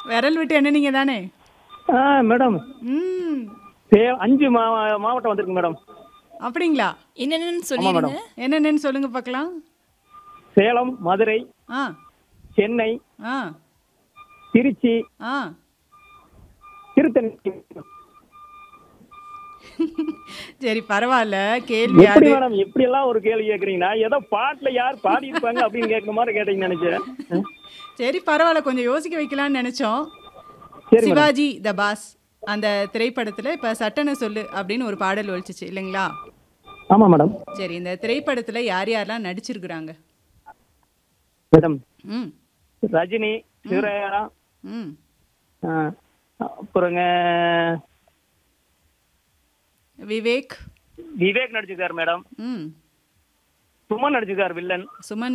விரல் விட்டு எண்ணுனீங்க தானே ஆ மேடம் ம் சே அஞ்சு மா மாவட்டம் வந்திருக்கு மேடம் அப்படிங்களா என்னென்னு சொல்லிடுங்க என்னென்னு சொல்லுங்க பார்க்கலாம் சேலம் மதுரை ஆ சென்னை ஆ திருச்சி ஆ திருத்தணி சரி பரவாயில்ல கேள்வி எப்படி அது மேடம் இப்படி எல்லாம் ஒரு கேள்வி கேக்குறீங்க நான் ஏதோ பாட்டுல யார் பாடி இருப்பாங்க அப்படின்னு கேட்குற மாதிரி கேட்டீங்கன்னு நினைச்சேன் சரி பரவாயில்ல கொஞ்சம் யோசிக்க வைக்கலாம்னு நினைச்சோம் சரி மேடம் சிவாஜி த பாஸ் அந்த திரைப்படத்துல இப்ப சட்டன சொல்லு அப்படின்னு ஒரு பாடல் ஒழிச்சிச்சு இல்லைங்களா ஆமா மேடம் சரி இந்த திரைப்படத்துல யார் யாரெல்லாம் நடிச்சிருக்கிறாங்க மேடம் ம் ரஜினி சிவராயா ம் அப்புறங்க விவேக் விவேக் நடிச்சிருக்காரு மேடம் ம் சுமன் நடிச்சிருக்காரு வில்லன் சுமன்